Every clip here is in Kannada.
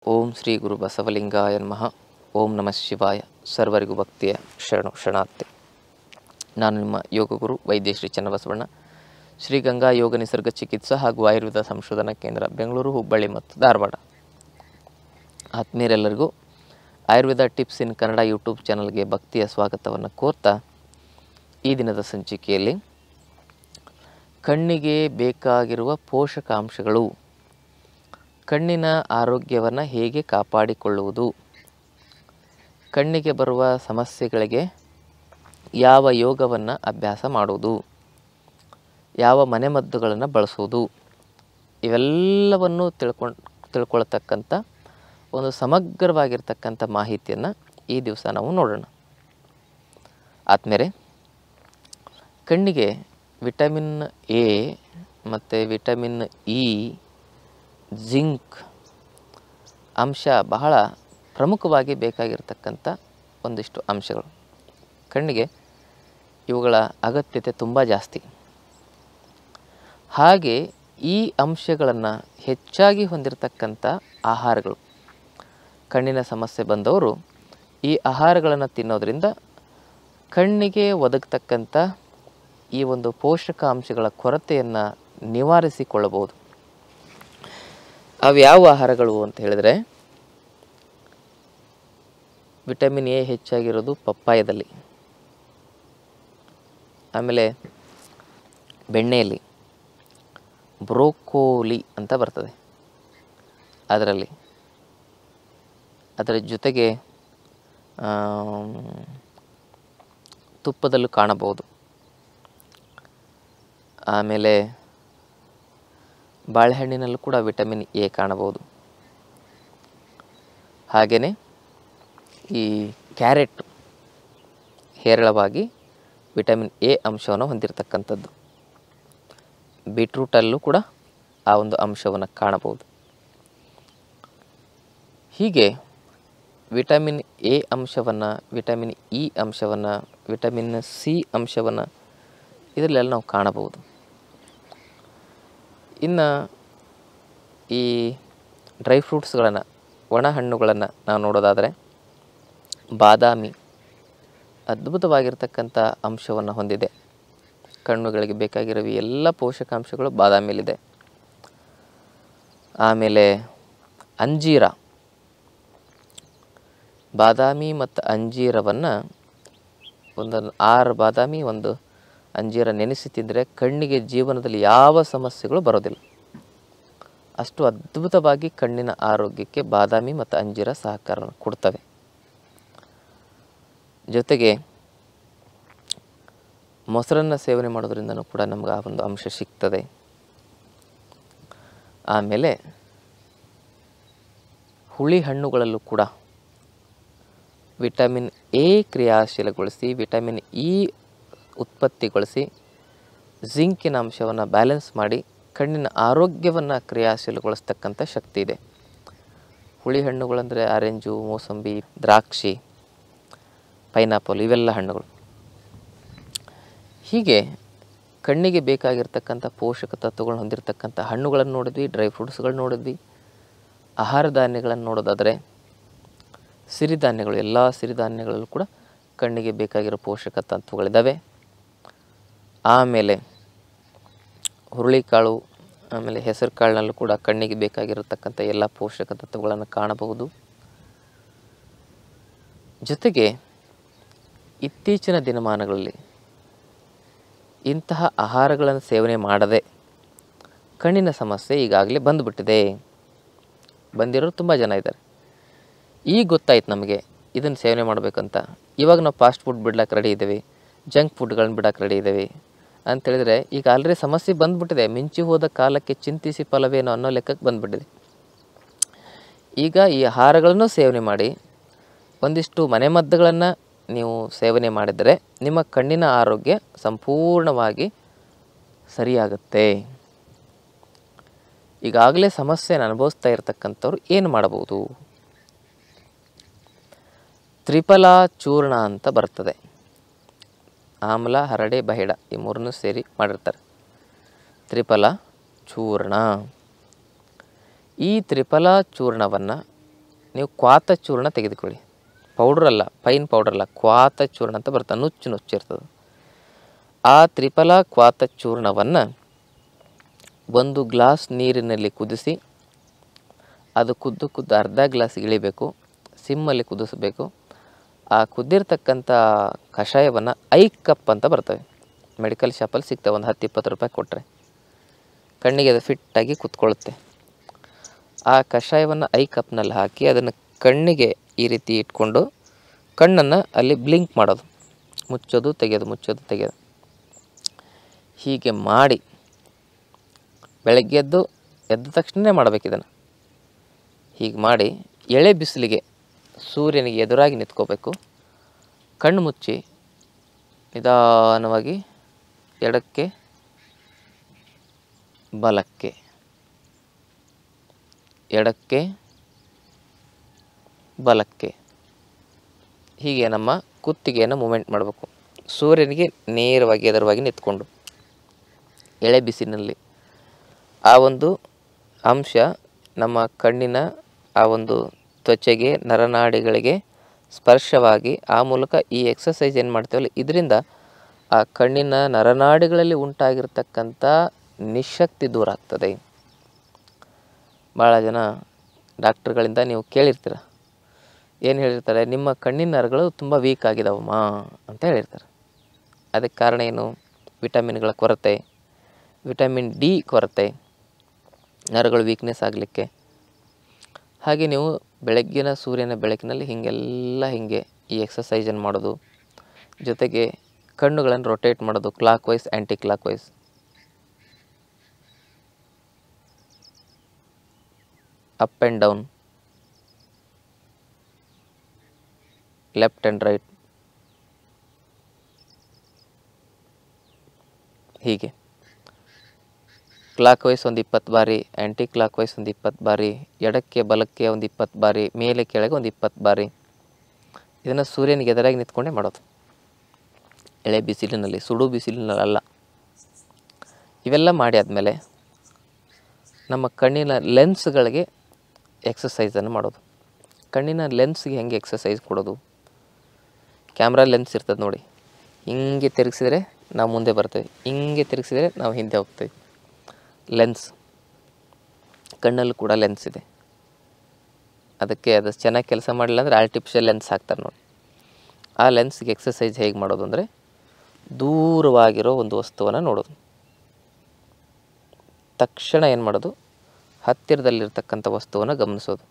ಓಂ ಶ್ರೀ ಗುರು ಬಸವಲಿಂಗಾಯ ನಮಃ ಓಂ ನಮಃ ಶಿವಾಯ ಸರ್ವರಿಗೂ ಭಕ್ತಿಯ ಶರಣು ಶರಣಾರ್ಥಿ ನಾನು ನಿಮ್ಮ ಯೋಗ ಗುರು ವೈದ್ಯ ಶ್ರೀ ಚನ್ನಬಸವಣ್ಣ ಶ್ರೀ ಗಂಗಾ ಯೋಗ ನಿಸರ್ಗ ಚಿಕಿತ್ಸಾ ಹಾಗೂ ಆಯುರ್ವೇದ ಸಂಶೋಧನಾ ಕೇಂದ್ರ ಬೆಂಗಳೂರು ಹುಬ್ಬಳ್ಳಿ ಮತ್ತು ಧಾರವಾಡ ಆತ್ಮೀಯರೆಲ್ಲರಿಗೂ Ayurveda tips in Kannada YouTube ಚಾನಲ್ಗೆ ಭಕ್ತಿಯ ಸ್ವಾಗತವನ್ನು ಕೋರ್ತಾ ಈ ದಿನದ ಸಂಚಿಕೆಯಲ್ಲಿ ಕಣ್ಣಿಗೆ ಬೇಕಾಗಿರುವ ಪೋಷಕಾಂಶಗಳು ಕಣ್ಣಿನ ಆರೋಗ್ಯವನ್ನು ಹೇಗೆ ಕಾಪಾಡಿಕೊಳ್ಳುವುದು ಕಣ್ಣಿಗೆ ಬರುವ ಸಮಸ್ಯೆಗಳಿಗೆ ಯಾವ ಯೋಗವನ್ನು ಅಭ್ಯಾಸ ಮಾಡುವುದು ಯಾವ ಮನೆಮದ್ದುಗಳನ್ನು ಬಳಸುವುದು ಇವೆಲ್ಲವನ್ನು ತಿಳ್ಕೊಂಡು ತಿಳ್ಕೊಳ್ತಕ್ಕಂಥ ಒಂದು ಸಮಗ್ರವಾಗಿರ್ತಕ್ಕಂಥ ಮಾಹಿತಿಯನ್ನು ಈ ದಿವಸ ನಾವು ನೋಡೋಣ ಆದಮೇಲೆ ಕಣ್ಣಿಗೆ ವಿಟಮಿನ್ ಎ ಮತ್ತು ವಿಟಮಿನ್ ಇ ಜಿಂಕ್ ಅಂಶ ಬಹಳ ಪ್ರಮುಖವಾಗಿ ಬೇಕಾಗಿರ್ತಕ್ಕಂಥ ಒಂದಿಷ್ಟು ಅಂಶಗಳು ಕಣ್ಣಿಗೆ ಇವುಗಳ ಅಗತ್ಯತೆ ತುಂಬ ಜಾಸ್ತಿ ಹಾಗೆ ಈ ಅಂಶಗಳನ್ನು ಹೆಚ್ಚಾಗಿ ಹೊಂದಿರತಕ್ಕಂಥ ಆಹಾರಗಳು ಕಣ್ಣಿನ ಸಮಸ್ಯೆ ಬಂದವರು ಈ ಆಹಾರಗಳನ್ನು ತಿನ್ನೋದ್ರಿಂದ ಕಣ್ಣಿಗೆ ಒದಗತಕ್ಕಂಥ ಈ ಒಂದು ಪೋಷಕಾಂಶಗಳ ಕೊರತೆಯನ್ನು ನಿವಾರಿಸಿಕೊಳ್ಳಬಹುದು ಅವು ಯಾವ ಆಹಾರಗಳು ಅಂತ ಹೇಳಿದ್ರೆ ವಿಟಮಿನ್ ಎ ಹೆಚ್ಚಾಗಿರೋದು ಪಪ್ಪಾಯದಲ್ಲಿ ಆಮೇಲೆ ಬೆಣ್ಣೆಯಲ್ಲಿ ಬ್ರೋಕೋಲಿ ಅಂತ ಬರ್ತದೆ ಅದರಲ್ಲಿ ಅದರ ಜೊತೆಗೆ ಆಮ್, ತುಪ್ಪದಲ್ಲೂ ಕಾಣಬಹುದು ಆಮೇಲೆ ಬಾಳೆಹಣ್ಣಿನಲ್ಲೂ ಕೂಡ ವಿಟಮಿನ್ ಎ ಕಾಣಬಹುದು ಹಾಗೆಯೇ ಈ ಕ್ಯಾರೆಟ್ ಹೇರಳವಾಗಿ ವಿಟಮಿನ್ ಎ ಅಂಶವನ್ನು ಹೊಂದಿರತಕ್ಕಂಥದ್ದು ಬೀಟ್ರೂಟಲ್ಲೂ ಕೂಡ ಆ ಒಂದು ಅಂಶವನ್ನು ಕಾಣಬಹುದು ಹೀಗೆ ವಿಟಮಿನ್ ಎ ಅಂಶವನ್ನು ವಿಟಮಿನ್ ಇ ಅಂಶವನ್ನು ವಿಟಮಿನ್ ಸಿ ಅಂಶವನ್ನು ಇದರಲ್ಲೆಲ್ಲ ನಾವು ಕಾಣಬಹುದು ಇನ್ನು ಈ ಡ್ರೈ ಫ್ರೂಟ್ಸ್ಗಳನ್ನು ಒಣ ಹಣ್ಣುಗಳನ್ನು ನಾವು ನೋಡೋದಾದರೆ ಬಾದಾಮಿ ಅದ್ಭುತವಾಗಿರ್ತಕ್ಕಂಥ ಅಂಶವನ್ನು ಹೊಂದಿದೆ ಕಣ್ಣುಗಳಿಗೆ ಬೇಕಾಗಿರೋ ಈ ಎಲ್ಲ ಪೋಷಕಾಂಶಗಳು ಬಾದಾಮಿಯಲ್ಲಿದೆ ಆಮೇಲೆ ಅಂಜೀರ ಬಾದಾಮಿ ಮತ್ತು ಅಂಜೀರವನ್ನು ಒಂದು ಆರು ಬಾದಾಮಿ ಒಂದು ಅಂಜೀರ ನೆನೆಸಿ ತಿಂದರೆ ಕಣ್ಣಿಗೆ ಜೀವನದಲ್ಲಿ ಯಾವ ಸಮಸ್ಯೆಗಳು ಬರೋದಿಲ್ಲ ಅಷ್ಟು ಅದ್ಭುತವಾಗಿ ಕಣ್ಣಿನ ಆರೋಗ್ಯಕ್ಕೆ ಬಾದಾಮಿ ಮತ್ತು ಅಂಜೀರ ಸಹಕಾರ ಕೊಡ್ತವೆ ಜೊತೆಗೆ ಮೊಸರನ್ನು ಸೇವನೆ ಮಾಡೋದ್ರಿಂದನೂ ಕೂಡ ನಮ್ಗೆ ಆ ಒಂದು ಅಂಶ ಸಿಗ್ತದೆ ಆಮೇಲೆ ಹುಳಿ ಹಣ್ಣುಗಳಲ್ಲೂ ಕೂಡ ವಿಟಮಿನ್ ಎ ಕ್ರಿಯಾಶೀಲಗೊಳಿಸಿ ವಿಟಮಿನ್ ಇ ಉತ್ಪತ್ತಿಗೊಳಿಸಿ ಜಿಂಕಿನ ಅಂಶವನ್ನು ಬ್ಯಾಲೆನ್ಸ್ ಮಾಡಿ ಕಣ್ಣಿನ ಆರೋಗ್ಯವನ್ನು ಕ್ರಿಯಾಶೀಲಗೊಳಿಸ್ತಕ್ಕಂಥ ಶಕ್ತಿ ಇದೆ ಹುಳಿ ಹಣ್ಣುಗಳಂದರೆ ಆರೆಂಜು ಮೋಸಂಬಿ ದ್ರಾಕ್ಷಿ ಪೈನಾಪಲ್ ಇವೆಲ್ಲ ಹಣ್ಣುಗಳು ಹೀಗೆ ಕಣ್ಣಿಗೆ ಬೇಕಾಗಿರ್ತಕ್ಕಂಥ ಪೋಷಕ ತತ್ವಗಳನ್ನ ಹೊಂದಿರತಕ್ಕಂಥ ಹಣ್ಣುಗಳನ್ನು ನೋಡಿದ್ವಿ ಡ್ರೈ ಫ್ರೂಟ್ಸ್ಗಳು ನೋಡಿದ್ವಿ ಆಹಾರ ಧಾನ್ಯಗಳನ್ನು ನೋಡೋದಾದರೆ ಸಿರಿಧಾನ್ಯಗಳು ಎಲ್ಲ ಸಿರಿಧಾನ್ಯಗಳಲ್ಲೂ ಕೂಡ ಕಣ್ಣಿಗೆ ಬೇಕಾಗಿರೋ ಪೋಷಕ ತತ್ವಗಳಿದ್ದಾವೆ ಆಮೇಲೆ ಹುರುಳಿಕಾಳು ಆಮೇಲೆ ಹೆಸರು ಕಾಳಿನಲ್ಲೂ ಕೂಡ ಕಣ್ಣಿಗೆ ಬೇಕಾಗಿರತಕ್ಕಂಥ ಎಲ್ಲ ಪೋಷಕ ತತ್ವಗಳನ್ನು ಕಾಣಬಹುದು ಜೊತೆಗೆ ಇತ್ತೀಚಿನ ದಿನಮಾನಗಳಲ್ಲಿ ಇಂತಹ ಆಹಾರಗಳನ್ನು ಸೇವನೆ ಮಾಡದೆ ಕಣ್ಣಿನ ಸಮಸ್ಯೆ ಈಗಾಗಲೇ ಬಂದುಬಿಟ್ಟಿದೆ ಬಂದಿರೋರು ತುಂಬ ಜನ ಇದ್ದಾರೆ ಈಗ ಗೊತ್ತಾಯ್ತು ನಮಗೆ ಇದನ್ನು ಸೇವನೆ ಮಾಡಬೇಕಂತ ಇವಾಗ ನಾವು ಫಾಸ್ಟ್ ಫುಡ್ ಬಿಡ್ಲಕ್ಕೆ ರೆಡಿ ಇದ್ದೀವಿ ಜಂಕ್ ಫುಡ್ಗಳನ್ನ ಬಿಡಕ್ಕೆ ರೆಡಿ ಇದ್ದೀವಿ ಅಂತೇಳಿದರೆ ಈಗ ಆಲ್ರೆಡಿ ಸಮಸ್ಯೆ ಬಂದುಬಿಟ್ಟಿದೆ ಮಿಂಚಿ ಹೋದ ಕಾಲಕ್ಕೆ ಚಿಂತಿಸಿ ಫಲವೇನೋ ಅನ್ನೋ ಲೆಕ್ಕಕ್ಕೆ ಬಂದುಬಿಟ್ಟಿದೆ ಈಗ ಈ ಆಹಾರಗಳನ್ನು ಸೇವನೆ ಮಾಡಿ ಒಂದಿಷ್ಟು ಮನೆಮದ್ದುಗಳನ್ನು ನೀವು ಸೇವನೆ ಮಾಡಿದರೆ ನಿಮ್ಮ ಕಣ್ಣಿನ ಆರೋಗ್ಯ ಸಂಪೂರ್ಣವಾಗಿ ಸರಿಯಾಗುತ್ತೆ ಈಗಾಗಲೇ ಸಮಸ್ಯೆನ ಅನುಭವಿಸ್ತಾ ಇರತಕ್ಕಂಥವ್ರು ಏನು ಮಾಡಬಹುದು ತ್ರಿಫಲ ಚೂರ್ಣ ಅಂತ ಬರ್ತದೆ ಆಮ್ಲ ಹರಡೆ ಬಹಿಡ ಈ ಮೂರನ್ನು ಸೇರಿ ಮಾಡಿರ್ತಾರೆ ತ್ರಿಫಲ ಚೂರ್ಣ ಈ ತ್ರಿಫಲ ಚೂರ್ಣವನ್ನು ನೀವು ಕ್ವಾತ ಚೂರ್ಣ ತೆಗೆದುಕೊಳ್ಳಿ ಪೌಡ್ರ್ ಅಲ್ಲ ಪೈನ್ ಪೌಡರ್ ಅಲ್ಲ ಕ್ವಾತ ಚೂರ್ಣ ಅಂತ ಬರ್ತದೆ ನುಚ್ಚು ನುಚ್ಚಿರ್ತದೆ ಆ ತ್ರಿಫಲ ಕ್ವಾತ ಚೂರ್ಣವನ್ನು ಒಂದು ಗ್ಲಾಸ್ ನೀರಿನಲ್ಲಿ ಕುದಿಸಿ ಅದು ಕುದ್ದು ಕುದ್ದು ಅರ್ಧ ಗ್ಲಾಸ್ ಇಳಿಬೇಕು ಸಿಮ್ಮಲ್ಲಿ ಕುದಿಸಬೇಕು ಆ ಕುದ್ದಿರ್ತಕ್ಕಂಥ ಕಷಾಯವನ್ನು ಐ ಕಪ್ ಅಂತ ಬರ್ತವೆ ಮೆಡಿಕಲ್ ಶಾಪಲ್ಲಿ ಸಿಗ್ತವೆ ಒಂದು ಹತ್ತು ಇಪ್ಪತ್ತು ರೂಪಾಯಿ ಕೊಟ್ಟರೆ ಕಣ್ಣಿಗೆ ಅದು ಫಿಟ್ಟಾಗಿ ಕುತ್ಕೊಳ್ಳುತ್ತೆ ಆ ಕಷಾಯವನ್ನು ಐ ಕಪ್ನಲ್ಲಿ ಹಾಕಿ ಅದನ್ನು ಕಣ್ಣಿಗೆ ಈ ರೀತಿ ಇಟ್ಕೊಂಡು ಕಣ್ಣನ್ನು ಅಲ್ಲಿ ಬ್ಲಿಂಕ್ ಮಾಡೋದು ಮುಚ್ಚೋದು ತೆಗೆಯೋದು ಮುಚ್ಚೋದು ತೆಗೆಯೋದು ಹೀಗೆ ಮಾಡಿ ಬೆಳಗ್ಗೆ ಎದ್ದು ಎದ್ದ ತಕ್ಷಣವೇ ಮಾಡಬೇಕು ಇದನ್ನು ಹೀಗೆ ಮಾಡಿ ಎಳೆ ಬಿಸಿಲಿಗೆ ಸೂರ್ಯನಿಗೆ ಎದುರಾಗಿ ನಿಂತ್ಕೋಬೇಕು ಕಣ್ಣು ಮುಚ್ಚಿ ನಿಧಾನವಾಗಿ ಎಡಕ್ಕೆ ಬಲಕ್ಕೆ ಎಡಕ್ಕೆ ಬಲಕ್ಕೆ ಹೀಗೆ ನಮ್ಮ ಕುತ್ತಿಗೆಯನ್ನು ಮೂಮೆಂಟ್ ಮಾಡಬೇಕು ಸೂರ್ಯನಿಗೆ ನೇರವಾಗಿ ಎದುರವಾಗಿ ನಿಂತ್ಕೊಂಡು ಎಳೆ ಬಿಸಿಲಿನಲ್ಲಿ ಆ ಒಂದು ಅಂಶ ನಮ್ಮ ಕಣ್ಣಿನ ಆ ಒಂದು ತ್ವಚೆಗೆ ನರನಾಡಿಗಳಿಗೆ ಸ್ಪರ್ಶವಾಗಿ ಆ ಮೂಲಕ ಈ ಎಕ್ಸಸೈಸ್ ಏನು ಮಾಡ್ತೇವಲ್ಲ ಇದರಿಂದ ಆ ಕಣ್ಣಿನ ನರನಾಡಿಗಳಲ್ಲಿ ಉಂಟಾಗಿರ್ತಕ್ಕಂಥ ನಿಶಕ್ತಿ ದೂರ ಆಗ್ತದೆ ಭಾಳ ಜನ ಡಾಕ್ಟ್ರುಗಳಿಂದ ನೀವು ಕೇಳಿರ್ತೀರ ಏನು ಹೇಳಿರ್ತಾರೆ ನಿಮ್ಮ ಕಣ್ಣಿನ ನರಗಳು ತುಂಬ ವೀಕ್ ಆಗಿದಾವಮ್ಮ ಅಂತ ಹೇಳಿರ್ತಾರೆ ಅದಕ್ಕೆ ಕಾರಣ ಏನು ವಿಟಮಿನ್ಗಳ ಕೊರತೆ ವಿಟಮಿನ್ ಡಿ ಕೊರತೆ ನರಗಳು ವೀಕ್ನೆಸ್ ಆಗಲಿಕ್ಕೆ ಹಾಗೆ ನೀವು ಬೆಳಗ್ಗಿನ ಸೂರ್ಯನ ಬೆಳಕಿನಲ್ಲಿ ಹೀಗೆಲ್ಲ ಹೀಗೆ ಈ ಎಕ್ಸಸೈಸನ್ನು ಮಾಡೋದು ಜೊತೆಗೆ ಕಣ್ಣುಗಳನ್ನು ರೊಟೇಟ್ ಮಾಡೋದು clockwise anticlockwise up and down left and right ಹೀಗೆ ಕ್ಲಾಕ್ ವೈಸ್ ಒಂದು ಇಪ್ಪತ್ತು ಬಾರಿ ಆ್ಯಂಟಿ ಕ್ಲಾಕ್ ವೈಸ್ ಒಂದು ಇಪ್ಪತ್ತು ಬಾರಿ ಎಡಕ್ಕೆ ಬಲಕ್ಕೆ ಒಂದು ಇಪ್ಪತ್ತು ಬಾರಿ ಮೇಲೆ ಕೆಳಗೆ ಒಂದು ಇಪ್ಪತ್ತು ಬಾರಿ ಇದನ್ನು ಸೂರ್ಯನಿಗೆ ಎದುರಾಗಿ ನಿಂತ್ಕೊಂಡೇ ಮಾಡೋದು ಎಳೆ ಬಿಸಿಲಿನಲ್ಲಿ ಸುಡು ಬಿಸಿಲಿನಲ್ಲ ಇವೆಲ್ಲ ಮಾಡಿ ಆದಮೇಲೆ ನಮ್ಮ ಕಣ್ಣಿನ ಲೆನ್ಸ್ಗಳಿಗೆ ಎಕ್ಸಸೈಸನ್ನು ಮಾಡೋದು ಕಣ್ಣಿನ ಲೆನ್ಸ್ಗೆ ಹೆಂಗೆ ಎಕ್ಸಸೈಸ್ ಕೊಡೋದು ಕ್ಯಾಮ್ರಾ ಲೆನ್ಸ್ ಇರ್ತದೆ ನೋಡಿ ಹಿಂಗೆ ತಿರುಗಿಸಿದ್ರೆ ನಾವು ಮುಂದೆ ಬರ್ತೇವೆ ಹಿಂಗೆ ತಿರುಗಿಸಿದ್ರೆ ನಾವು ಹಿಂದೆ ಹೋಗ್ತೇವೆ ಲೆನ್ಸ್ ಕಣ್ಣಲ್ಲೂ ಕೂಡ ಲೆನ್ಸ್ ಇದೆ ಅದಕ್ಕೆ ಅದು ಚೆನ್ನಾಗಿ ಕೆಲಸ ಮಾಡಲಿಲ್ಲ ಅಂದರೆ ಆರ್ಟಿಫಿಷಿಯಲ್ ಲೆನ್ಸ್ ಹಾಕ್ತಾರೆ ನೋಡಿ ಆ ಲೆನ್ಸ್ಗೆ ಎಕ್ಸಸೈಸ್ ಹೇಗೆ ಮಾಡೋದು ಅಂದರೆ ದೂರವಾಗಿರೋ ಒಂದು ವಸ್ತುವನ್ನು ನೋಡೋದು ತಕ್ಷಣ ಏನು ಮಾಡೋದು ಹತ್ತಿರದಲ್ಲಿರ್ತಕ್ಕಂಥ ವಸ್ತುವನ್ನು ಗಮನಿಸೋದು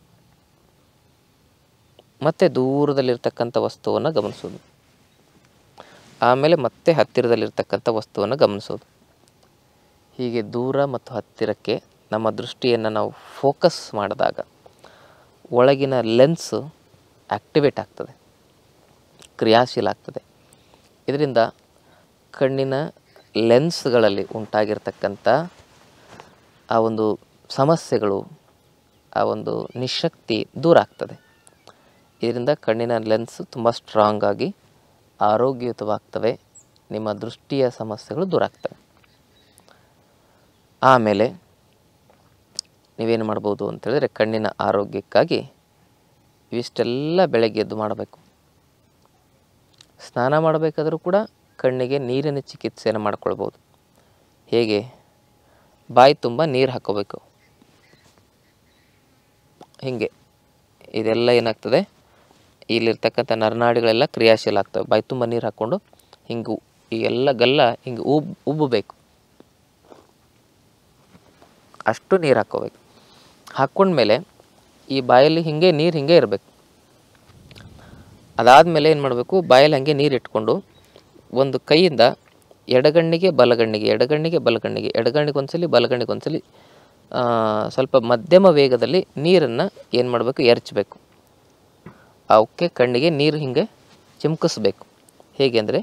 ಮತ್ತೆ ದೂರದಲ್ಲಿರ್ತಕ್ಕಂಥ ವಸ್ತುವನ್ನು ಗಮನಿಸೋದು ಆಮೇಲೆ ಮತ್ತೆ ಹತ್ತಿರದಲ್ಲಿರ್ತಕ್ಕಂಥ ವಸ್ತುವನ್ನು ಗಮನಿಸೋದು ಹೀಗೆ ದೂರ ಮತ್ತು ಹತ್ತಿರಕ್ಕೆ ನಮ್ಮ ದೃಷ್ಟಿಯನ್ನು ನಾವು ಫೋಕಸ್ ಮಾಡಿದಾಗ ಒಳಗಿನ ಲೆನ್ಸ್ ಆ್ಯಕ್ಟಿವೇಟ್ ಆಗ್ತದೆ ಕ್ರಿಯಾಶೀಲ ಆಗ್ತದೆ ಇದರಿಂದ ಕಣ್ಣಿನ ಲೆನ್ಸ್ಗಳಲ್ಲಿ ಉಂಟಾಗಿರ್ತಕ್ಕಂಥ ಆ ಒಂದು ಸಮಸ್ಯೆಗಳು ಆ ಒಂದು ನಿಶಕ್ತಿ ದೂರ ಆಗ್ತದೆ ಇದರಿಂದ ಕಣ್ಣಿನ ಲೆನ್ಸ್ ತುಂಬ ಸ್ಟ್ರಾಂಗ್ ಆಗಿ ಆರೋಗ್ಯಯುತವಾಗ್ತವೆ ನಿಮ್ಮ ದೃಷ್ಟಿಯ ಸಮಸ್ಯೆಗಳು ದೂರ ಆಗ್ತವೆ ಆಮೇಲೆ ನೀವೇನು ಮಾಡ್ಬೋದು ಅಂತೇಳಿದ್ರೆ ಕಣ್ಣಿನ ಆರೋಗ್ಯಕ್ಕಾಗಿ ಇವಿಷ್ಟೆಲ್ಲ ಬೆಳಗ್ಗೆ ಎದ್ದು ಮಾಡಬೇಕು ಸ್ನಾನ ಮಾಡಬೇಕಾದ್ರೂ ಕೂಡ ಕಣ್ಣಿಗೆ ನೀರಿನ ಚಿಕಿತ್ಸೆಯನ್ನು ಮಾಡ್ಕೊಳ್ಬೋದು ಹೇಗೆ ಬಾಯಿ ತುಂಬ ನೀರು ಹಾಕ್ಕೋಬೇಕು ಹೀಗೆ ಇದೆಲ್ಲ ಏನಾಗ್ತದೆ ಇಲ್ಲಿರ್ತಕ್ಕಂಥ ನರನಾಡಿಗಳೆಲ್ಲ ಕ್ರಿಯಾಶೀಲ ಆಗ್ತವೆ ಬಾಯಿ ತುಂಬ ನೀರು ಹಾಕ್ಕೊಂಡು ಹಿಂಗೆ ಈ ಎಲ್ಲ ಗಲ್ಲ ಹಿಂಗೆ ಉಬ್ ಉಬ್ಬಬೇಕು ಅಷ್ಟು ನೀರು ಹಾಕ್ಕೋಬೇಕು ಹಾಕ್ಕೊಂಡ್ಮೇಲೆ ಈ ಬಾಯಲ್ಲಿ ಹಿಂಗೆ ನೀರು ಹಿಂಗೆ ಇರಬೇಕು ಅದಾದಮೇಲೆ ಏನು ಮಾಡಬೇಕು ಬಾಯಲ್ಲಿ ಹಾಗೆ ನೀರು ಇಟ್ಕೊಂಡು ಒಂದು ಕೈಯಿಂದ ಎಡಗಣ್ಣಿಗೆ ಬಲಗಣ್ಣಿಗೆ ಎಡಗಣ್ಣಿಗೆ ಬಲಗಣ್ಣಿಗೆ ಎಡಗಣ್ಣಿಗೆ ಒಂದ್ಸಲಿ ಬಲಗಣ್ಣಿಗೆ ಒಂದ್ಸಲಿ ಆ, ಸ್ವಲ್ಪ ಮಧ್ಯಮ ವೇಗದಲ್ಲಿ ನೀರನ್ನು ಏನು ಮಾಡಬೇಕು ಎರಚಬೇಕು ಅವಕ್ಕೆ ಕಣ್ಣಿಗೆ ನೀರು ಹಿಂಗೆ ಚಿಮ್ಕಿಸ್ಬೇಕು ಹೇಗೆ ಅಂದರೆ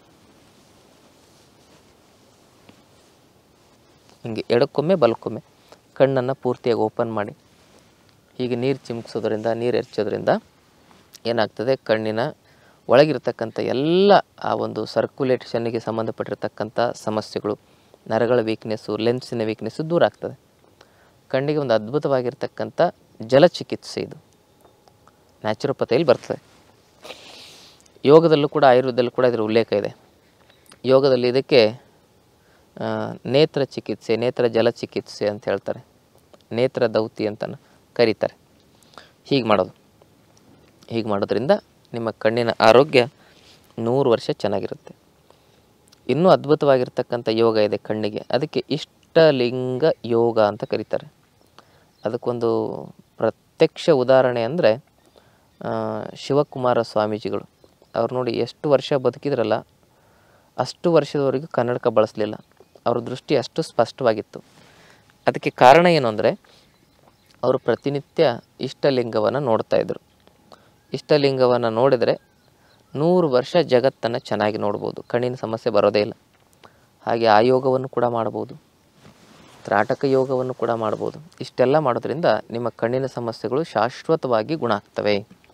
ಹಿಂಗೆ ಎಡಕ್ಕೊಮ್ಮೆ ಬಲಕ್ಕೊಮ್ಮೆ ಕಣ್ಣನ್ನು ಪೂರ್ತಿಯಾಗಿ ಓಪನ್ ಮಾಡಿ ಹೀಗೆ ನೀರು ಚಿಮ್ಕಿಸೋದ್ರಿಂದ ನೀರು ಎರಚೋದ್ರಿಂದ ಏನಾಗ್ತದೆ ಕಣ್ಣಿನ ಒಳಗಿರ್ತಕ್ಕಂಥ ಎಲ್ಲ ಆ ಒಂದು ಸರ್ಕ್ಯುಲೇಷನ್ನಿಗೆ ಸಂಬಂಧಪಟ್ಟಿರ್ತಕ್ಕಂಥ ಸಮಸ್ಯೆಗಳು ನರಗಳ ವೀಕ್ನೆಸ್ಸು ಲೆನ್ಸಿನ ವೀಕ್ನೆಸ್ಸು ದೂರ ಆಗ್ತದೆ ಕಣ್ಣಿಗೆ ಒಂದು ಅದ್ಭುತವಾಗಿರ್ತಕ್ಕಂಥ ಜಲಚಿಕಿತ್ಸೆ ಇದು ನ್ಯಾಚುರೋಪತಿಯಲ್ಲಿ ಬರ್ತದೆ ಯೋಗದಲ್ಲೂ ಕೂಡ ಆಯುರ್ವೇದದಲ್ಲೂ ಕೂಡ ಇದರ ಉಲ್ಲೇಖ ಇದೆ ಯೋಗದಲ್ಲಿ ಇದಕ್ಕೆ ಆ, ನೇತ್ರ ಚಿಕಿತ್ಸೆ ನೇತ್ರ ಜಲ ಚಿಕಿತ್ಸೆ ಅಂತ ಹೇಳ್ತಾರೆ ನೇತ್ರ ದೌತಿ ಅಂತ ಕರೀತಾರೆ ಹೀಗೆ ಮಾಡೋದು ಹೀಗೆ ಮಾಡೋದ್ರಿಂದ ನಿಮ್ಮ ಕಣ್ಣಿನ ಆರೋಗ್ಯ ನೂರು ವರ್ಷ ಚೆನ್ನಾಗಿರುತ್ತೆ ಇನ್ನೂ ಅದ್ಭುತವಾಗಿರ್ತಕ್ಕಂಥ ಯೋಗ ಇದೆ ಕಣ್ಣಿಗೆ ಅದಕ್ಕೆ ಇಷ್ಟಲಿಂಗ ಯೋಗ ಅಂತ ಕರೀತಾರೆ ಅದಕ್ಕೊಂದು ಪ್ರತ್ಯಕ್ಷ ಉದಾಹರಣೆ ಅಂದರೆ ಶಿವಕುಮಾರ ಸ್ವಾಮೀಜಿಗಳು ಅವ್ರು ನೋಡಿ ಎಷ್ಟು ವರ್ಷ ಬದುಕಿದ್ರಲ್ಲ ಅಷ್ಟು ವರ್ಷದವರೆಗೂ ಕನ್ನಡಕ ಬಳಸಲಿಲ್ಲ ಅವ್ರ ದೃಷ್ಟಿ ಅಷ್ಟು ಸ್ಪಷ್ಟವಾಗಿತ್ತು ಅದಕ್ಕೆ ಕಾರಣ ಏನು ಅಂದರೆ ಅವರು ಪ್ರತಿನಿತ್ಯ ಇಷ್ಟಲಿಂಗವನ್ನು ನೋಡ್ತಾ ಇದ್ದರು ಇಷ್ಟಲಿಂಗವನ್ನು ನೋಡಿದರೆ ನೂರು ವರ್ಷ ಜಗತ್ತನ್ನು ಚೆನ್ನಾಗಿ ನೋಡ್ಬೋದು ಕಣ್ಣಿನ ಸಮಸ್ಯೆ ಬರೋದೇ ಇಲ್ಲ ಹಾಗೆ ಆ ಯೋಗವನ್ನು ಕೂಡ ಮಾಡ್ಬೋದು ತ್ರಾಟಕ ಯೋಗವನ್ನು ಕೂಡ ಮಾಡ್ಬೋದು ಇಷ್ಟೆಲ್ಲ ಮಾಡೋದ್ರಿಂದ ನಿಮ್ಮ ಕಣ್ಣಿನ ಸಮಸ್ಯೆಗಳು ಶಾಶ್ವತವಾಗಿ ಗುಣ ಆಗ್ತವೆ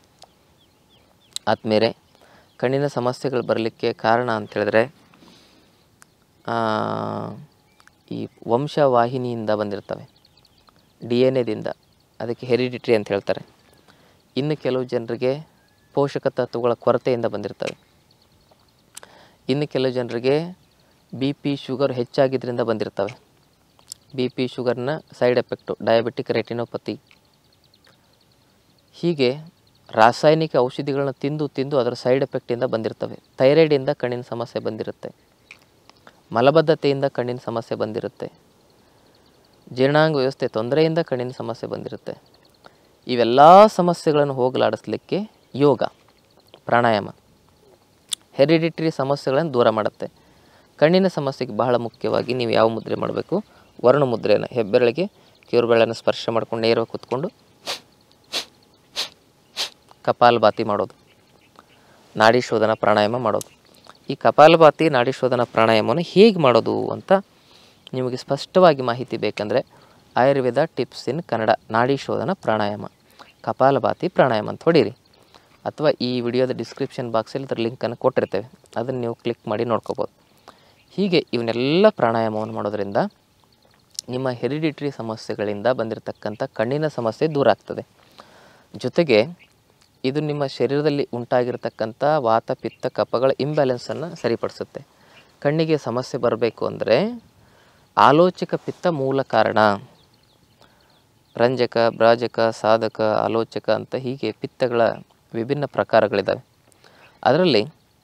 ಆದಮೇಲೆ ಕಣ್ಣಿನ ಸಮಸ್ಯೆಗಳು ಬರಲಿಕ್ಕೆ ಕಾರಣ ಅಂತೇಳಿದ್ರೆ ಆ, ಈ ವಂಶವಾಹಿನಿಯಿಂದ ಬಂದಿರ್ತವೆ ಡಿ ಎನ್ ಎದಿಂದ ಅದಕ್ಕೆ ಹೆರಿಡಿಟ್ರಿ ಅಂತ ಹೇಳ್ತಾರೆ ಇನ್ನು ಕೆಲವು ಜನರಿಗೆ ಪೋಷಕ ತತ್ವಗಳ ಕೊರತೆಯಿಂದ ಬಂದಿರ್ತವೆ ಇನ್ನು ಕೆಲವು ಜನರಿಗೆ ಬಿ ಪಿ ಶುಗರ್ ಹೆಚ್ಚಾಗಿದ್ದರಿಂದ ಬಂದಿರ್ತವೆ ಬಿ ಪಿ ಶುಗರ್ನ ಸೈಡ್ ಎಫೆಕ್ಟು ಡಯಾಬಿಟಿಕ್ ರೆಟಿನೋಪತಿ ಹೀಗೆ ರಾಸಾಯನಿಕ ಔಷಧಿಗಳನ್ನ ತಿಂದು ತಿಂದು ಅದರ ಸೈಡ್ ಎಫೆಕ್ಟಿಂದ ಬಂದಿರ್ತವೆ ಥೈರಾಯ್ಡಿಂದ ಕಣ್ಣಿನ ಸಮಸ್ಯೆ ಬಂದಿರುತ್ತೆ ಮಲಬದ್ಧತೆಯಿಂದ ಕಣ್ಣಿನ ಸಮಸ್ಯೆ ಬಂದಿರುತ್ತೆ ಜೀರ್ಣಾಂಗ ವ್ಯವಸ್ಥೆ ತೊಂದರೆಯಿಂದ ಕಣ್ಣಿನ ಸಮಸ್ಯೆ ಬಂದಿರುತ್ತೆ ಇವೆಲ್ಲ ಸಮಸ್ಯೆಗಳನ್ನು ಹೋಗಲಾಡಿಸ್ಲಿಕ್ಕೆ ಯೋಗ ಪ್ರಾಣಾಯಾಮ ಹೆರಿಡಿಟ್ರಿ ಸಮಸ್ಯೆಗಳನ್ನು ದೂರ ಮಾಡುತ್ತೆ ಕಣ್ಣಿನ ಸಮಸ್ಯೆಗೆ ಬಹಳ ಮುಖ್ಯವಾಗಿ ನೀವು ಯಾವ ಮುದ್ರೆ ಮಾಡಬೇಕು ವರ್ಣ ಮುದ್ರೆಯನ್ನು ಹೆಬ್ಬೆರಳಿಗೆ ಕಿರುಬೆರಳನ್ನು ಸ್ಪರ್ಶ ಮಾಡ್ಕೊಂಡು ನೇರವಾಗಿ ಕೂತ್ಕೊಂಡು ಕಪಾಲಭಾತಿ ಮಾಡೋದು ನಾಡಿ ಶೋಧನ ಪ್ರಾಣಾಯಾಮ ಮಾಡೋದು ಈ ಕಪಾಲಭಾತಿ ನಾಡಿ ಶೋಧನ ಪ್ರಾಣಾಯಾಮವನ್ನು ಹೇಗೆ ಮಾಡೋದು ಅಂತ ನಿಮಗೆ ಸ್ಪಷ್ಟವಾಗಿ ಮಾಹಿತಿ ಬೇಕಂದರೆ ಆಯುರ್ವೇದ ಟಿಪ್ಸ್ ಇನ್ ಕನ್ನಡ ನಾಡಿ ಶೋಧನ ಪ್ರಾಣಾಯಾಮ ಕಪಾಲಭಾತಿ ಪ್ರಾಣಾಯಾಮ ಅಂತ ಹೊಡೀರಿ ಅಥವಾ ಈ ವಿಡಿಯೋದ ಡಿಸ್ಕ್ರಿಪ್ಷನ್ ಬಾಕ್ಸಲ್ಲಿ ಅದರ ಲಿಂಕನ್ನು ಕೊಟ್ಟಿರ್ತೇವೆ ಅದನ್ನು ನೀವು ಕ್ಲಿಕ್ ಮಾಡಿ ನೋಡ್ಕೋಬೋದು ಹೀಗೆ ಇವನ್ನೆಲ್ಲ ಪ್ರಾಣಾಯಾಮವನ್ನು ಮಾಡೋದ್ರಿಂದ ನಿಮ್ಮ ಹೆರಿಡಿಟ್ರಿ ಸಮಸ್ಯೆಗಳಿಂದ ಬಂದಿರತಕ್ಕಂಥ ಕಣ್ಣಿನ ಸಮಸ್ಯೆ ದೂರ ಆಗ್ತದೆ ಜೊತೆಗೆ ಇದು ನಿಮ್ಮ ಶರೀರದಲ್ಲಿ ಉಂಟಾಗಿರ್ತಕ್ಕಂಥ ವಾತ ಪಿತ್ತ ಕಫಗಳ ಇಂಬ್ಯಾಲೆನ್ಸನ್ನು ಸರಿಪಡಿಸುತ್ತೆ ಕಣ್ಣಿಗೆ ಸಮಸ್ಯೆ ಬರಬೇಕು ಅಂದರೆ ಆಲೋಚಕ ಪಿತ್ತ ಮೂಲ ಕಾರಣ ರಂಜಕ ಬ್ರಾಜಕ ಸಾಧಕ ಆಲೋಚಕ ಅಂತ ಹೀಗೆ ಪಿತ್ತಗಳ ವಿಭಿನ್ನ ಪ್ರಕಾರಗಳಿದ್ದಾವೆ ಅದರಲ್ಲಿ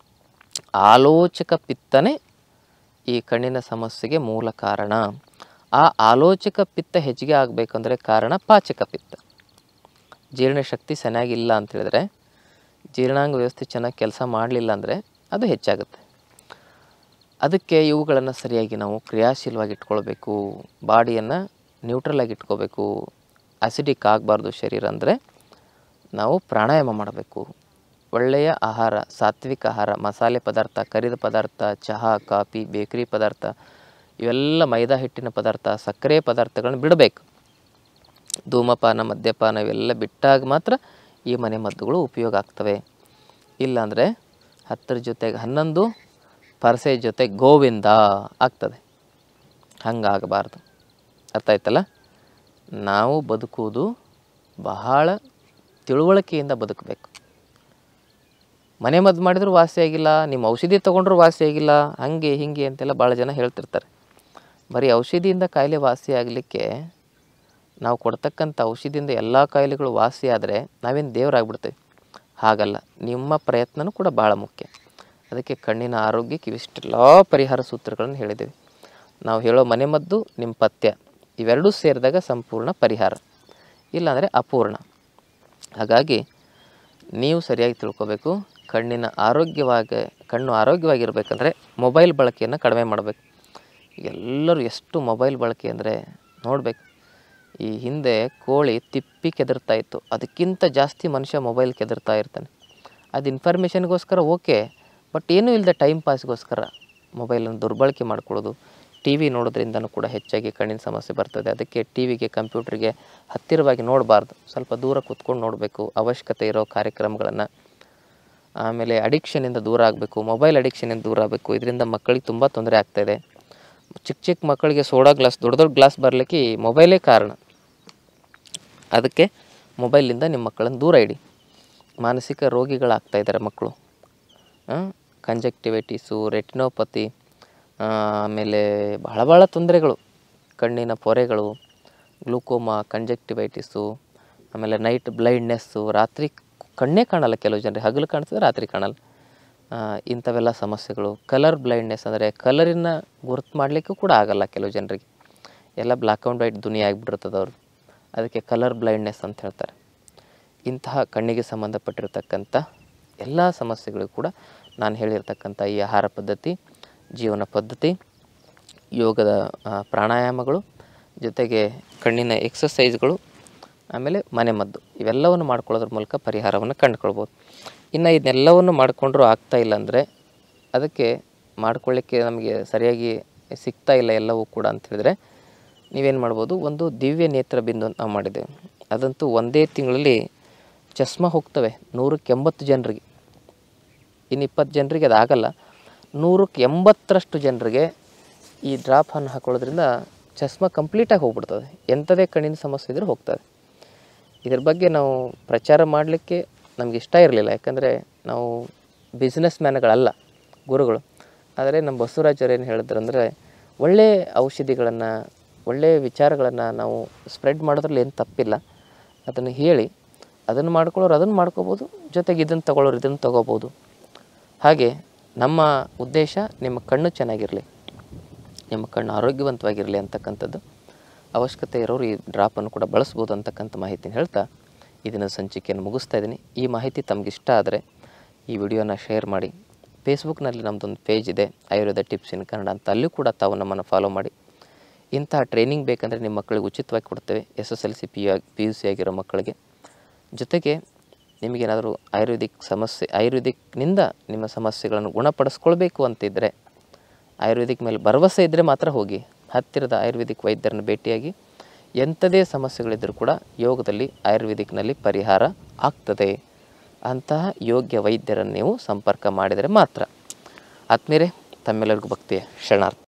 ಆಲೋಚಕ ಪಿತ್ತನೇ ಈ ಕಣ್ಣಿನ ಸಮಸ್ಯೆಗೆ ಮೂಲ ಕಾರಣ ಆ ಆಲೋಚಕ ಪಿತ್ತ ಹೆಚ್ಚಿಗೆ ಆಗಬೇಕಂದ್ರೆ ಕಾರಣ ಪಾಚಕ ಪಿತ್ತ ಜೀರ್ಣಶಕ್ತಿ ಚೆನ್ನಾಗಿಲ್ಲ ಅಂತ ಹೇಳಿದ್ರೆ ಜೀರ್ಣಾಂಗ ವ್ಯವಸ್ಥೆ ಚೆನ್ನಾಗಿ ಕೆಲಸ ಮಾಡಲಿಲ್ಲ ಅಂದರೆ ಅದು ಹೆಚ್ಚಾಗುತ್ತೆ ಅದಕ್ಕೆ ಇವುಗಳನ್ನು ಸರಿಯಾಗಿ ನಾವು ಕ್ರಿಯಾಶೀಲವಾಗಿ ಇಟ್ಕೊಳ್ಬೇಕು ಬಾಡಿಯನ್ನು ನ್ಯೂಟ್ರಲ್ ಆಗಿ ಇಟ್ಕೋಬೇಕು ಅಸಿಡಿಕ್ ಆಗಬಾರ್ದು ಶರೀರ ಅಂದರೆ ನಾವು ಪ್ರಾಣಾಯಾಮ ಮಾಡಬೇಕು ಒಳ್ಳೆಯ ಆಹಾರ ಸಾತ್ವಿಕ ಆಹಾರ ಮಸಾಲೆ ಪದಾರ್ಥ ಕರಿದ ಪದಾರ್ಥ ಚಹಾ ಕಾಫಿ ಬೇಕರಿ ಪದಾರ್ಥ ಇವೆಲ್ಲ ಮೈದಾ ಹಿಟ್ಟಿನ ಪದಾರ್ಥ ಸಕ್ಕರೆ ಪದಾರ್ಥಗಳನ್ನ ಬಿಡಬೇಕು ಧೂಮಪಾನ ಮದ್ಯಪಾನ ಇವೆಲ್ಲ ಬಿಟ್ಟಾಗ ಮಾತ್ರ ಈ ಮನೆ ಮದ್ದುಗಳು ಉಪಯೋಗ ಆಗ್ತವೆ ಇಲ್ಲಾಂದರೆ ಹತ್ತರ ಜೊತೆಗೆ ಹನ್ನೊಂದು ಪರಸೆ ಜೊತೆ ಗೋವಿಂದ ಆಗ್ತದೆ ಹಂಗಾಗಬಾರ್ದು ಅರ್ಥ ಆಯ್ತಲ್ಲ ನಾವು ಬದುಕುವುದು ಬಹಳ ತಿಳುವಳಿಕೆಯಿಂದ ಬದುಕಬೇಕು ಮನೆ ಮದ್ದು ಮಾಡಿದ್ರು ವಾಸಿ ಆಗಿಲ್ಲ ನಿಮ್ಮ ಔಷಧಿ ತೊಗೊಂಡ್ರು ವಾಸಿ ಆಗಿಲ್ಲ ಹಾಗೆ ಹೀಗೆ ಅಂತೆಲ್ಲ ಭಾಳ ಜನ ಹೇಳ್ತಿರ್ತಾರೆ ಬರೀ ಔಷಧಿಯಿಂದ ಕಾಯಿಲೆ ವಾಸಿ ಆಗಲಿಕ್ಕೆ ನಾವು ಕೊಡ್ತಕ್ಕಂಥ ಔಷಧಿಯಿಂದ ಎಲ್ಲ ಕಾಯಿಲೆಗಳು ವಾಸಿ ಆದರೆ ನಾವೇನು ದೇವರಾಗ್ಬಿಡ್ತೇವೆ ಹಾಗಲ್ಲ ನಿಮ್ಮ ಪ್ರಯತ್ನನೂ ಕೂಡ ಭಾಳ ಮುಖ್ಯ ಅದಕ್ಕೆ ಕಣ್ಣಿನ ಆರೋಗ್ಯಕ್ಕೆ ಇವಿಷ್ಟೆಲ್ಲ ಪರಿಹಾರ ಸೂತ್ರಗಳನ್ನು ಹೇಳಿದ್ದೇವೆ ನಾವು ಹೇಳೋ ಮನೆಮದ್ದು ನಿಮ್ಮ ಪಥ್ಯ ಇವೆರಡೂ ಸೇರಿದಾಗ ಸಂಪೂರ್ಣ ಪರಿಹಾರ ಇಲ್ಲಾಂದರೆ ಅಪೂರ್ಣ ಹಾಗಾಗಿ ನೀವು ಸರಿಯಾಗಿ ತಿಳ್ಕೊಬೇಕು ಕಣ್ಣಿನ ಆರೋಗ್ಯವಾಗಿ ಕಣ್ಣು ಆರೋಗ್ಯವಾಗಿರ್ಬೇಕಂದ್ರೆ ಮೊಬೈಲ್ ಬಳಕೆಯನ್ನು ಕಡಿಮೆ ಮಾಡಬೇಕು ಎಲ್ಲರೂ ಎಷ್ಟು ಮೊಬೈಲ್ ಬಳಕೆ ಅಂದರೆ ನೋಡಬೇಕು ಈ ಹಿಂದೆ ಕೋಳಿ ತಿಪ್ಪಿ ಕೆದರ್ತಾ ಇತ್ತು ಅದಕ್ಕಿಂತ ಜಾಸ್ತಿ ಮನುಷ್ಯ ಮೊಬೈಲ್ ಕೆದರ್ತಾ ಇರ್ತಾನೆ ಅದು ಇನ್ಫಾರ್ಮೇಷನ್ಗೋಸ್ಕರ ಓಕೆ ಬಟ್ ಏನೂ ಇಲ್ಲದೆ ಟೈಮ್ ಪಾಸ್ಗೋಸ್ಕರ ಮೊಬೈಲನ್ನು ದುರ್ಬಳಕೆ ಮಾಡ್ಕೊಳ್ಳೋದು ಟಿ ವಿ ನೋಡೋದ್ರಿಂದನೂ ಕೂಡ ಹೆಚ್ಚಾಗಿ ಕಣ್ಣಿನ ಸಮಸ್ಯೆ ಬರ್ತದೆ ಅದಕ್ಕೆ ಟಿ ವಿಗೆ ಕಂಪ್ಯೂಟ್ರಿಗೆ ಹತ್ತಿರವಾಗಿ ನೋಡಬಾರ್ದು ಸ್ವಲ್ಪ ದೂರ ಕೂತ್ಕೊಂಡು ನೋಡಬೇಕು ಅವಶ್ಯಕತೆ ಇರೋ ಕಾರ್ಯಕ್ರಮಗಳನ್ನು ಆಮೇಲೆ ಅಡಿಕ್ಷನಿಂದ ದೂರ ಆಗಬೇಕು ಮೊಬೈಲ್ ಅಡಿಕ್ಷನಿಂದ ದೂರ ಆಗಬೇಕು ಇದರಿಂದ ಮಕ್ಕಳಿಗೆ ತುಂಬ ತೊಂದರೆ ಆಗ್ತಾಯಿದೆ ಚಿಕ್ಕ ಚಿಕ್ಕ ಮಕ್ಕಳಿಗೆ ಸೋಡಾ ಗ್ಲಾಸ್ ದೊಡ್ಡ ದೊಡ್ಡ ಗ್ಲಾಸ್ ಬರಲಿಕ್ಕೆ ಈ ಮೊಬೈಲೇ ಕಾರಣ ಅದಕ್ಕೆ ಮೊಬೈಲಿಂದ ನಿಮ್ಮ ಮಕ್ಕಳನ್ನು ದೂರ ಇಡಿ ಮಾನಸಿಕ ರೋಗಿಗಳಾಗ್ತಾ ಇದ್ದಾರೆ ಮಕ್ಕಳು ಕಂಜಕ್ಟಿವೈಟಿಸು ರೆಟಿನೋಪತಿ ಆಮೇಲೆ ಬಹಳ ಭಾಳ ತೊಂದರೆಗಳು ಕಣ್ಣಿನ ಪೊರೆಗಳು ಗ್ಲೂಕೋಮಾ ಕಂಜಕ್ಟಿವೈಟಿಸು ಆಮೇಲೆ ನೈಟ್ ಬ್ಲೈಂಡ್ನೆಸ್ಸು ರಾತ್ರಿ ಕಣ್ಣೇ ಕಾಣಲ್ಲ ಕೆಲವು ಜನರಿಗೆ ಹಗಲು ಕಾಣ್ತದೆ ರಾತ್ರಿ ಕಾಣಲ್ಲ ಆ, ಇಂಥವೆಲ್ಲ ಸಮಸ್ಯೆಗಳು ಕಲರ್ ಬ್ಲೈಂಡ್ನೆಸ್ ಅಂದರೆ ಕಲರಿನ ಗುರುತು ಮಾಡಲಿಕ್ಕೂ ಕೂಡ ಆಗಲ್ಲ ಕೆಲವು ಜನರಿಗೆ ಎಲ್ಲ ಬ್ಲ್ಯಾಕ್ ಆ್ಯಂಡ್ ವೈಟ್ ದುನಿಯಾ ಆಗಿಬಿಟ್ಟಿರ್ತದೆ ಅವರು ಅದಕ್ಕೆ ಕಲರ್ ಬ್ಲೈಂಡ್ನೆಸ್ ಅಂತ ಹೇಳ್ತಾರೆ ಇಂತಹ ಕಣ್ಣಿಗೆ ಸಂಬಂಧಪಟ್ಟಿರ್ತಕ್ಕಂಥ ಎಲ್ಲ ಸಮಸ್ಯೆಗಳಿಗೂ ಕೂಡ ನಾನು ಹೇಳಿರ್ತಕ್ಕಂಥ ಈ ಆಹಾರ ಪದ್ಧತಿ ಜೀವನ ಪದ್ಧತಿ ಯೋಗದ ಆ, ಪ್ರಾಣಾಯಾಮಗಳು ಜೊತೆಗೆ ಕಣ್ಣಿನ ಎಕ್ಸಸೈಸ್ಗಳು ಆಮೇಲೆ ಮನೆಮದ್ದು ಇವೆಲ್ಲವನ್ನು ಮಾಡ್ಕೊಳ್ಳೋದ್ರ ಮೂಲಕ ಪರಿಹಾರವನ್ನು ಕಂಡುಕೊಳ್ಬೋದು ಇನ್ನು ಇದನ್ನೆಲ್ಲವನ್ನು ಮಾಡಿಕೊಂಡ್ರೂ ಆಗ್ತಾ ಇಲ್ಲ ಅಂದರೆ ಅದಕ್ಕೆ ಮಾಡ್ಕೊಳ್ಳಿಕ್ಕೆ ನಮಗೆ ಸರಿಯಾಗಿ ಸಿಗ್ತಾ ಇಲ್ಲ ಎಲ್ಲವೂ ಕೂಡ ಅಂತ ಹೇಳಿದ್ರೆ ನೀವೇನು ಮಾಡ್ಬೋದು ಒಂದು ದಿವ್ಯ ನೇತ್ರ ಬಿಂದು ಅಂತ ನಾವು ಮಾಡಿದ್ದೇವೆ ಅದಂತೂ ಒಂದೇ ತಿಂಗಳಲ್ಲಿ ಚಸ್ಮಾ ಹೋಗ್ತವೆ ನೂರಕ್ಕೆ ಎಂಬತ್ತು ಜನರಿಗೆ ಇನ್ನು ಇಪ್ಪತ್ತು ಜನರಿಗೆ ಅದಾಗಲ್ಲ ನೂರಕ್ಕೆ ಎಂಬತ್ತರಷ್ಟು ಜನರಿಗೆ ಈ ಡ್ರಾಪನ್ನು ಹಾಕೊಳ್ಳೋದ್ರಿಂದ ಚಸ್ಮಾ ಕಂಪ್ಲೀಟಾಗಿ ಹೋಗ್ಬಿಡ್ತದೆ ಎಂಥದೇ ಕಣ್ಣಿನ ಸಮಸ್ಯೆ ಇದ್ರೂ ಹೋಗ್ತದೆ ಇದ್ರ ಬಗ್ಗೆ ನಾವು ಪ್ರಚಾರ ಮಾಡಲಿಕ್ಕೆ ನಮ್ಗೆ ಇಷ್ಟ ಇರಲಿಲ್ಲ ಯಾಕಂದರೆ ನಾವು ಬಿಸ್ನೆಸ್ ಮ್ಯಾನ್ಗಳಲ್ಲ ಗುರುಗಳು ಆದರೆ ನಮ್ಮ ಬಸವರಾಜರು ಏನು ಹೇಳಿದ್ರಂದರೆ ಒಳ್ಳೆಯ ಔಷಧಿಗಳನ್ನು ಒಳ್ಳೆಯ ವಿಚಾರಗಳನ್ನು ನಾವು ಸ್ಪ್ರೆಡ್ ಮಾಡೋದ್ರಲ್ಲಿ ಏನು ತಪ್ಪಿಲ್ಲ ಅದನ್ನು ಹೇಳಿ ಅದನ್ನು ಮಾಡ್ಕೊಳ್ಳೋರು ಅದನ್ನು ಮಾಡ್ಕೋಬೋದು ಜೊತೆಗೆ ಇದನ್ನು ತಗೊಳ್ಳೋರು ಇದನ್ನು ತಗೋಬೋದು ಹಾಗೆ ನಮ್ಮ ಉದ್ದೇಶ ನಿಮ್ಮ ಕಣ್ಣು ಚೆನ್ನಾಗಿರಲಿ ನಿಮ್ಮ ಕಣ್ಣು ಆರೋಗ್ಯವಂತವಾಗಿರಲಿ ಅಂತಕ್ಕಂಥದ್ದು ಅವಶ್ಯಕತೆ ಇರೋರು ಈ ಡ್ರಾಪನ್ನು ಕೂಡ ಬಳಸ್ಬೋದು ಅಂತಕ್ಕಂಥ ಮಾಹಿತಿನ ಹೇಳ್ತಾ ಇದನ್ನು ಸಂಚಿಕೆಯನ್ನು ಮುಗಿಸ್ತಾ ಇದ್ದೀನಿ ಈ ಮಾಹಿತಿ ತಮ್ಗೆ ಇಷ್ಟ ಆದರೆ ಈ ವಿಡಿಯೋನ ಶೇರ್ ಮಾಡಿ ಫೇಸ್ಬುಕ್ನಲ್ಲಿ ನಮ್ಮದೊಂದು ಪೇಜ್ ಇದೆ ಆಯುರ್ವೇದ ಟಿಪ್ಸ್ ಇನ್ ಕನ್ನಡ ಅಂತ ಅಲ್ಲೂ ಕೂಡ ತಾವು ನಮ್ಮನ್ನು ಫಾಲೋ ಮಾಡಿ ಇಂತಹ ಟ್ರೈನಿಂಗ್ ಬೇಕಂದರೆ ನಿಮ್ಮ ಮಕ್ಕಳಿಗೆ ಉಚಿತವಾಗಿ ಕೊಡ್ತೇವೆ S S L C P U P U C ಆಗಿರೋ ಮಕ್ಕಳಿಗೆ ಜೊತೆಗೆ ನಿಮಗೇನಾದರೂ ಆಯುರ್ವೇದಿಕ್ ಸಮಸ್ಯೆ ಆಯುರ್ವೇದಿಕ್ನಿಂದ ನಿಮ್ಮ ಸಮಸ್ಯೆಗಳನ್ನು ಗುಣಪಡಿಸ್ಕೊಳ್ಬೇಕು ಅಂತಿದ್ದರೆ ಆಯುರ್ವೇದಿಕ್ ಮೇಲೆ ಭರವಸೆ ಇದ್ದರೆ ಮಾತ್ರ ಹೋಗಿ ಹತ್ತಿರದ ಆಯುರ್ವೇದಿಕ್ ವೈದ್ಯರನ್ನು ಭೇಟಿಯಾಗಿ ಎಂಥದೇ ಸಮಸ್ಯೆಗಳಿದ್ದರೂ ಕೂಡ ಯೋಗದಲ್ಲಿ ಆಯುರ್ವೇದಿಕ್ನಲ್ಲಿ ಪರಿಹಾರ ಆಗ್ತದೆ ಅಂತಹ ಯೋಗ್ಯ ವೈದ್ಯರನ್ನು ನೀವು ಸಂಪರ್ಕ ಮಾಡಿದರೆ ಮಾತ್ರ ಆತ್ಮೀಯರೇ ತಮ್ಮೆಲ್ಲರಿಗೂ ಭಕ್ತಿಯ ಶರಣಾರ್ಥಿ